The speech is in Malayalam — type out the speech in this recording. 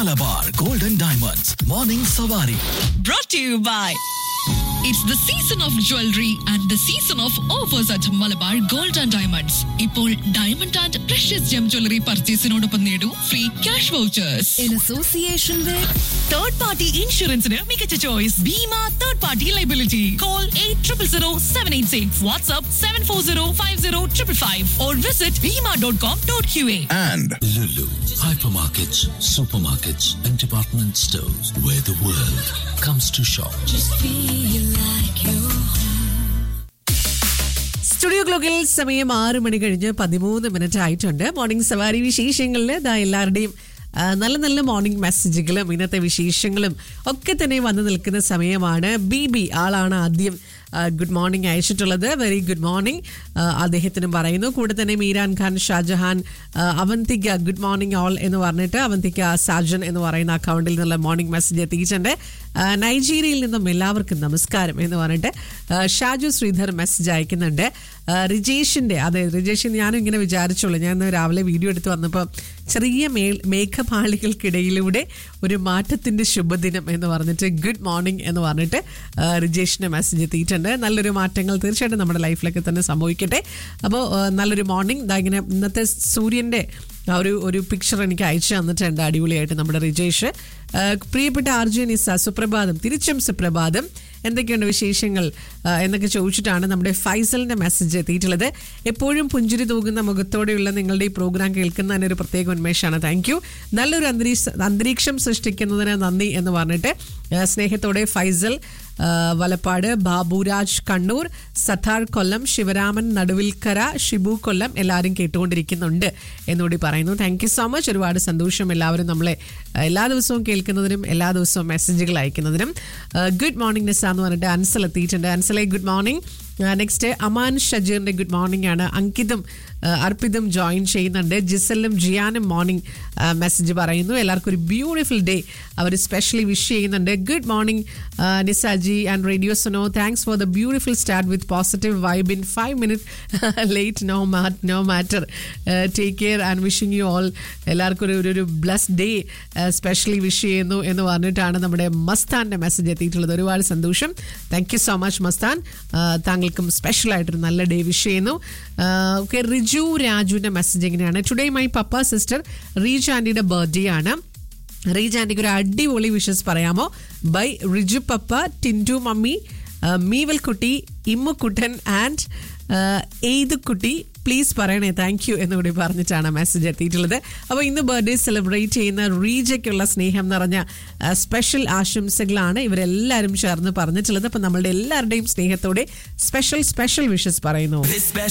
മലബാർ ഗോൾഡൻ ഡയമണ്ട്സ് മോർണിംഗ് സവാരി brought to you by It's the season of jewelry and the season of offers at Malabar Gold and Diamonds. ഇപ്പോൾ diamond and precious gem jewellery പർച്ചേസിനോടൊപ്പം നേടൂ free cash vouchers in association with third party ഇൻഷുറൻസിന് മികച്ച choice Bhima third party liability call eight triple zero seven eight six WhatsApp seven four zero five zero triple five or visit Bhima dot com dot Q A and Lulu, hypermarkets, supermarkets, and department stores where the world comes to shop. Studio ക്ലോക്കിൽ സമയം ആറ് മണി കഴിഞ്ഞ് പതിമൂന്ന് മിനിറ്റ് ആയിട്ടുണ്ട് മോർണിംഗ് സവാരി വിശേഷങ്ങളിൽ ഇതാ എല്ലാവരുടെയും ആ, നല്ല നല്ല മോർണിംഗ് മെസ്സേജുകളും ഇന്നത്തെ വിശേഷങ്ങളും ഒക്കെ തന്നെ വന്നു നിൽക്കുന്ന സമയമാണ് ബി ബി ആളാണ് ആദ്യം ഗുഡ് മോർണിംഗ് അയച്ചിട്ടുള്ളത് വെരി ഗുഡ് മോർണിംഗ് അദ്ദേഹത്തിനും പറയുന്നു കൂടെ തന്നെ മീരാൻ ഖാൻ ഷാജഹാൻ ആ, അവന്തിക ഗുഡ് മോർണിംഗ് ഓൾ എന്ന് പറഞ്ഞിട്ട് അവന്തിക സാജൻ എന്ന് പറയുന്ന അക്കൗണ്ടിൽ നിന്നുള്ള മോർണിംഗ് മെസ്സേജ് എത്തിയിട്ടുണ്ട് ആ, നൈജീരിയയിൽ നിന്നും എല്ലാവർക്കും നമസ്കാരം എന്ന് പറഞ്ഞിട്ട് ആ, ഷാജു ശ്രീധർ മെസ്സേജ് അയക്കുന്നുണ്ട് ആ, റിജേഷിന്റെ അതെ റിജേഷൻ ഞാനും ഇങ്ങനെ വിചാരിച്ചുള്ളൂ ഞാൻ ഇന്ന് രാവിലെ വീഡിയോ എടുത്ത് വന്നപ്പോൾ ചെറിയ മേൽ മേഘപാളികൾക്കിടയിലൂടെ ഒരു മാറ്റത്തിന്റെ ശുഭദിനം എന്ന് പറഞ്ഞിട്ട് ഗുഡ് മോർണിംഗ് എന്ന് പറഞ്ഞിട്ട് ആ, റിജേഷിന്റെ മെസ്സേജ് എത്തിയിട്ടുണ്ട് നല്ലൊരു മാറ്റങ്ങൾ തീർച്ചയായിട്ടും നമ്മുടെ ലൈഫിലൊക്കെ തന്നെ സംഭവിക്കട്ടെ അപ്പോൾ നല്ലൊരു മോർണിംഗ് ഇതാ ഇങ്ങനെ ഇന്നത്തെ സൂര്യന്റെ ആ ഒരു ഒരു പിക്ചർ എനിക്ക് അയച്ചു തന്നിട്ടുണ്ട് അടിപൊളിയായിട്ട് നമ്മുടെ റിജേഷ് ആ, പ്രിയപ്പെട്ട അർജുൻ ഇസ സുപ്രഭാതം തിരിച്ചും സുപ്രഭാതം എന്തൊക്കെയുണ്ട് വിശേഷങ്ങൾ ആ, എന്നൊക്കെ ചോദിച്ചിട്ടാണ് നമ്മുടെ ഫൈസലിന്റെ മെസ്സേജ് എത്തിയിട്ടുള്ളത് എപ്പോഴും പുഞ്ചിരി തൂകുന്ന മുഖത്തോടെയുള്ള നിങ്ങളുടെ ഈ പ്രോഗ്രാം കേൾക്കുന്നതിന് ഒരു പ്രത്യേക ഉന്മേഷമാണ് താങ്ക് യു നല്ലൊരു അന്തരീക്ഷ അന്തരീക്ഷം സൃഷ്ടിക്കുന്നതിന് നന്ദി എന്ന് പറഞ്ഞിട്ട് ആ, സ്നേഹത്തോടെ ഫൈസൽ ആ, വലപ്പാട് ബാബുരാജ് കണ്ണൂർ സത്താർ കൊല്ലം ശിവരാമൻ നടുവിൽക്കര ഷിബു കൊല്ലം എല്ലാവരും കേട്ടുകൊണ്ടിരിക്കുന്നുണ്ട് എന്നുകൂടി പറയുന്നു താങ്ക് യു സോ മച്ച് ഒരുപാട് സന്തോഷം എല്ലാവരും നമ്മളെ ആ, എല്ലാ ദിവസവും കേൾക്കുന്നതിനും എല്ലാ ദിവസവും മെസ്സേജുകൾ അയക്കുന്നതിനും ഗുഡ് മോർണിംഗ് നിസ എന്ന് പറഞ്ഞിട്ട് അൻസൽ എത്തിയിട്ടുണ്ട് അൻസലെ ഗുഡ് മോർണിംഗ് നെക്സ്റ്റ് അമാൻ ഷജീറിന്റെ ഗുഡ് മോർണിംഗ് ആണ് അങ്കിതും ആ, അർപ്പിതും ജോയിൻ ചെയ്യുന്നുണ്ട് ജിസലും ജിയാനും മോർണിംഗ് മെസ്സേജ് പറയുന്നു എല്ലാവർക്കും ഒരു ബ്യൂട്ടിഫുൾ ഡേ അവർ സ്പെഷ്യലി വിഷ് ചെയ്യുന്നുണ്ട് good morning Nisaji and radio Sono thanks for the beautiful start with positive vibe in five minute late no mat no matter take care and wishing you all എല്ലാവർക്കും ഒരു ഒരു ബ്ലസ് ഡേ സ്പെഷ്യലി വിഷ് ചെയ്യുന്നു എന്ന് പറഞ്ഞിട്ടാണ് നമ്മുടെ മസ്താന്റെ മെസ്സേജ് എത്തിയിട്ടുള്ളത് ഒരുപാട് സന്തോഷം thank you so much Mastan ആ, താങ്കൾക്കും സ്പെഷ്യൽ ആയിട്ടൊരു നല്ല ഡേ വിഷ് ചെയ്യുന്നു ഓക്കെ റിജു രാജുവിന്റെ മെസ്സേജ് എങ്ങനെയാണ് today my papa sister Reej ആൻറ്റിയുടെ ബർത്ത്ഡേ ആണ് റീജ് ആൻറ്റിക്ക് ഒരു അടിപൊളി വിഷസ് പറയാമോ by Riju papa Tintu mummy Meeval കുട്ടി ഇമ്മുക്കുട്ടൻ ആൻഡ് എയ്തുക്കുട്ടി പ്ലീസ് പറയണേ താങ്ക് യു എന്നുകൂടി പറഞ്ഞിട്ടാണ് മെസ്സേജ് എത്തിയിട്ടുള്ളത് അപ്പോൾ ഇന്ന് ബർത്ത്ഡേ സെലിബ്രേറ്റ് ചെയ്യുന്ന റീജയ്ക്കുള്ള സ്നേഹം നിറഞ്ഞ സ്പെഷ്യൽ ആശംസകളാണ് ഇവരെല്ലാവരും ചേർന്ന് പറഞ്ഞിട്ടുള്ളത് അപ്പോൾ നമ്മളുടെ എല്ലാവരുടെയും സ്നേഹത്തോടെ സ്പെഷ്യൽ സ്പെഷ്യൽ വിഷസ് പറയുന്നു This special